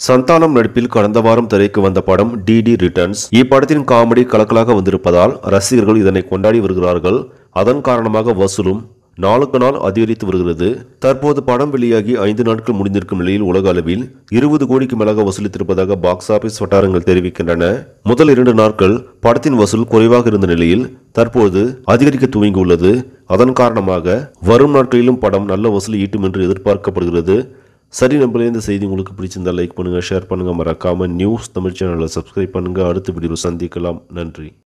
சந்தானம் நடிப்பில் கடந்த வாரம் திரைக்கு வந்த படம் டிடி ரிட்டர்ன்ஸ் இப்படத்தின் காமெடி கலக்கலாக வந்திருப்பதால் ரசிகர்கள் இதனை கொண்டாடி வருகிறார்கள் அதன் காரணமாக வசூலும் நாளுக்கு நாள் அதிகரித்து வருகிறது தற்போது படம் வெளியாகி ஐந்து நாட்கள் முடிந்திருக்கும் நிலையில் உலக அளவில் இருபது கோடிக்கு மேலாக வசூலித்திருப்பதாக பாக்ஸ் ஆபீஸ் வட்டாரங்கள் தெரிவிக்கின்றன முதல் இரண்டு நாட்கள் படத்தின் வசூல் குறைவாக இருந்த நிலையில் தற்போது அதிகரிக்க துவங்கியுள்ளது அதன் காரணமாக வரும் நாட்களிலும் படம் நல்ல வசூல் ஈட்டும் என்று எதிர்பார்க்கப்படுகிறது சரி நம்மளே இந்த செய்தி உங்களுக்கு பிடிச்சிருந்தா லைக் பண்ணுங்க ஷேர் பண்ணுங்க மறக்காம நியூஸ் தமிழ் சேனலை சப்ஸ்கிரைப் பண்ணுங்க அடுத்த வீடியோ சந்திக்கலாம் நன்றி